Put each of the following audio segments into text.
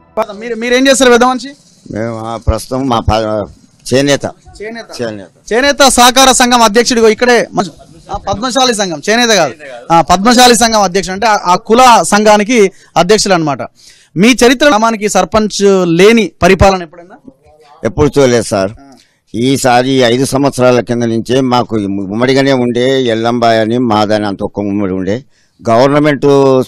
మీరు మీరేం చేస్తారు పెద్ద మనిషి మేము ఆ ప్రస్తుతం మా ప- చేనేత చేనేత చేనేత చేనేత సహకార సంఘం అధ్యక్షుడిగో ఇక్కడే మంచి- ఆ, పద్మశాలి సంఘం చేనేత కాదు ఆ, పద్మశాలి సంఘం అధ్యక్షుడు అంటే ఆ- ఆ కుల సంఘానికి అధ్యక్షులు అన్నమాట మీ చరిత్ర గ్రామానికి సర్పంచ్ లేని పరిపాలన ఎప్పుడైనా ఎప్పుడు చూడలేదు సార్ ఈసారి ఈ ఐదు సంవత్సరాల కింద నుంచే మాకు ఉమ్మడిగానే ఉండే ఎల్లంబాయ్ అని మాదని అంత ఒక్క ఉమ్మడి ఉండే గవర్నమెంట్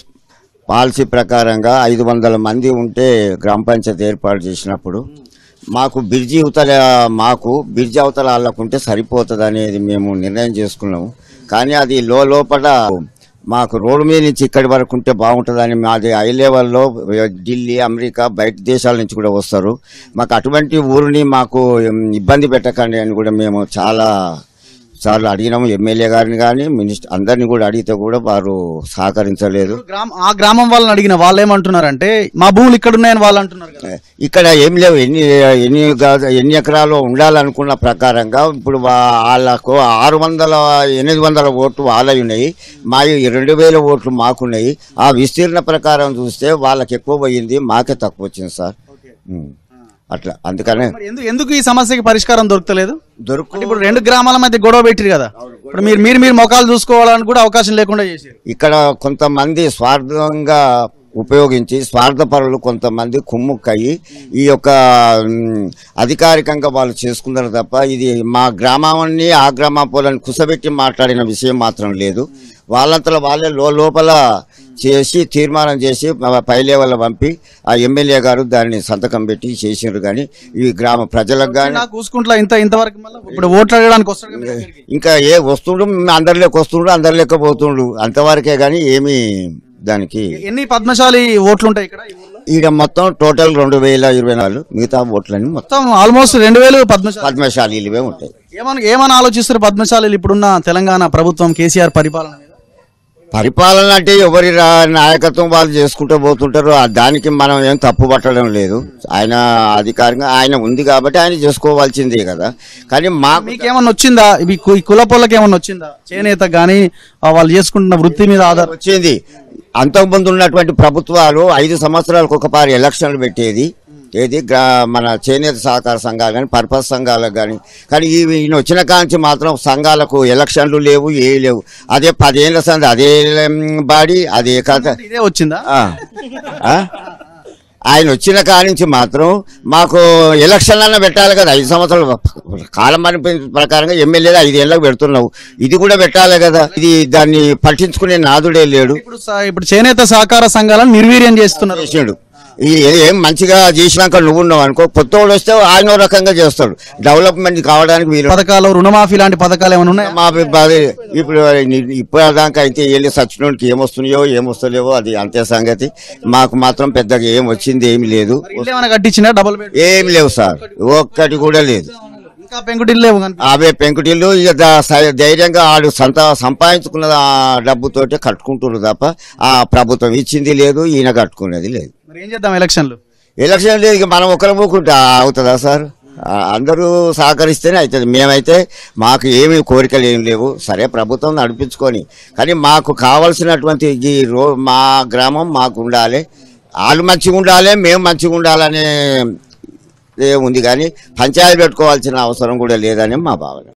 పాలసీ ప్రకారంగా ఐదు వందల మంది ఉంటే గ్రామ పంచాయతీ ఏర్పాటు చేసినప్పుడు మాకు బిర్జి అవతల మాకు బిర్జి అవతల వాళ్ళకుంటే సరిపోతుంది అనేది మేము నిర్ణయం చేసుకున్నాము కానీ అది లో లోపల మాకు రోడ్డు మీద నుంచి ఇక్కడి వరకు ఉంటే బాగుంటుందని మాది హై లెవెల్లో ఢిల్లీ అమెరికా బయట దేశాల నుంచి కూడా వస్తారు మాకు అటువంటి ఊరిని మాకు ఉమ్, ఇబ్బంది పెట్టకండి అని కూడా మేము చాలా సార్లు అడిగినాము ఎమ్మెల్యే గారిని కానీ మినిస్టర్ అందరిని కూడా అడిగితే కూడా వారు సహకరించలేదు గ్రామ ఆ గ్రామం వాళ్ళని అడిగిన వాళ్ళు ఏమంటున్నారంటే మా భూములు ఇక్కడ ఉన్నాయని వాళ్ళు అంటున్నారు కదా ఇక్కడ ఏం లేవు ఎన్ని ఎన్ని గా- ఎన్ని ఎకరాలు ఉండాలనుకున్న ప్రకారంగా ఇప్పుడు వా- వాళ్ళకు ఆరు వందల ఎనిమిది వందల ఓట్లు వాళ్ళవి ఉన్నాయి మావి రెండు వేల ఓట్లు మాకున్నాయి ఆ విస్తీర్ణ ప్రకారం చూస్తే వాళ్ళకి ఎక్కువ పోయింది మాకే తక్కువ వచ్చింది సార్ ఉం. అట్లా అందుకనే మరి ఎందుకు ఎందుకు ఈ సమస్యకి పరిష్కారం దొరకలేదు దొరుకు అంటే ఇప్పుడు రెండు గ్రామాల మధ్య గొడవ పెట్టిరు కదా ఇప్పుడు మీరు మీరు మీరు మొఖాలు చూసుకోవాలని కూడా అవకాశం లేకుండా చేశారు ఇక్కడ కొంతమంది స్వార్థంగా ఉపయోగించి స్వార్థపరులు కొంతమంది కుమ్ముక్కయ్యి ఈ యొక్క మ్, అధికారికంగా వాళ్ళు చేసుకున్నారు తప్ప ఇది మా గ్రామాన్ని ఆ గ్రామాపోలని కుసబెట్టి మాట్లాడిన విషయం మాత్రం లేదు వాళ్ళంతలో వాళ్ళే లో లోపల చేసి తీర్మానం చేసి మా పై లెవెల్ పంపి ఆ ఎమ్మెల్యే గారు దాన్ని సంతకం పెట్టి చేసిండ్రు కానీ ఈ గ్రామ ప్రజలకు కానీ నాకు చూసుకుంటా ఇంత ఇంతవరకు మళ్ళీ ఇప్పుడు ఓట్లు అడగడానికి వస్తాడు కదా మీ దగ్గరికి. ఇంకా ఏ వస్తుండ్రు అందరి లెక్క వస్తుండ్రు అందరి లెక్క పోతుండ్రు అంతవరకే కానీ ఏమీ దానికి ఎన్ని పద్మశాలి ఓట్లు ఉంటాయి ఇక్కడ ఈ ఊర్లో? ఈడ మొత్తం టోటల్ రెండు వేల ఇరవై నాలుగు మిగతా ఓట్లన్నీ మొత్తం మొత్తం ఆల్మోస్ట్ రెండు వేలు పద్మశాలి పద్మశాలీలువే ఉంటాయి ఏమని ఏమని ఆలోచిస్తారు పద్మశాలీలు ఇప్పుడున్న తెలంగాణ ప్రభుత్వం కేసీఆర్ పరిపాలన మీద పరిపాలన అంటే ఎవరి రా- నాయకత్వం వాళ్ళు చేసుకుంటూ పోతుంటారు ఆ దానికి మనం ఏం తప్పు పట్టడం లేదు ఆయన అధికారంగా ఆయన ఉంది కాబట్టి ఆయన చేసుకోవాల్సిందే కదా కానీ మాకు మీకేమన్నా వచ్చిందా ఇవి కు- ఈ కుల పొలకి ఏమన్నా వచ్చిందా చేనేత కానీ వాళ్ళు చేసుకుంటున్న వృత్తి మీద ఆధార్ వచ్చింది అంతకుముందు ఉన్నటువంటి ప్రభుత్వాలు ఐదు సంవత్సరాలకు ఒకసారి ఎలక్షన్లు పెట్టేది ఏది గ్రా- మన చేనేత సహకార సంఘాలు కానీ పర్పస్ సంఘాలకు కానీ కానీ ఈ ఈయన వచ్చిన కాంచి మాత్రం సంఘాలకు ఎలక్షన్లు లేవు ఏ లేవు అదే పదేళ్ల సంది అదే మ్, బాడీ అదే కథ ఇదే వచ్చిందా ఆ. ఆ? ఆయన వచ్చిన కానించి మాత్రం మాకు ఎలక్షన్ అన్న పెట్టాలి కదా ఐదు సంవత్సరాలు కాలం అనిపించిన ప్రకారంగా ఎమ్మెల్యేగా ఐదేళ్లకు పెడుతున్నావు ఇది కూడా పెట్టాలి కదా ఇది దాన్ని పట్టించుకునే నాదుడే లేడు ఇప్పుడు స- ఇప్పుడు చేనేత సహకార సంఘాలను నిర్వీర్యం చేస్తున్నారు చేసాడు ఈ ఏం మంచిగా చేసినాక నువ్వు ఉన్నావు అనుకో కొత్త వాడు వస్తే ఆయన ఓ రకంగా చేస్తాడు డెవలప్మెంట్ కావడానికి వీలు పథకాలు రుణమాఫీ లాంటి పథకాలు ఏమైనా ఉన్నాయా మా బాధ ఇప్పుడు ఇప్పుడు దాకా అయితే వెళ్ళి సచ్చినోడికి ఏమొస్తున్నాయో ఏమొస్తలేవో అది అంతే సంగతి మాకు మాత్రం పెద్దగా ఏం వచ్చింది ఏమి లేదు ఇల్లు ఏమైనా కట్టించినా డబుల్ బెడ్ ఏమి లేవు సార్ ఒక్కటి కూడా లేదు ఇంకా పెంకుటిల్లు లేవు కనిపి- అవే పెంకుటిల్లు ఇక దా- స- ధైర్యంగా ఆడు సంత సంపాదించుకున్న ఆ డబ్బుతోటే కట్టుకుంటున్నారు తప్ప ఆ ప్రభుత్వం ఇచ్చింది లేదు ఈయన కట్టుకునేది లేదు మరి ఏం చేద్దాం ఎలక్షన్లు ఎలక్షన్ లేదు ఇక మనం ఒకరు పోకుంటే అవుతుందా సార్ ఆ, అందరూ సహకరిస్తేనే అవుతుంది మేమైతే మాకు ఏమి కోరికలు ఏమి లేవు సరే ప్రభుత్వం నడిపించుకొని కానీ మాకు కావలసినటువంటి ఈ రో మా గ్రామం మాకు ఉండాలి వాళ్ళు మంచిగా ఉండాలి మేము మంచిగా ఉండాలనే ఉంది కానీ పంచాయతీ పెట్టుకోవాల్సిన అవసరం కూడా లేదని మా భావన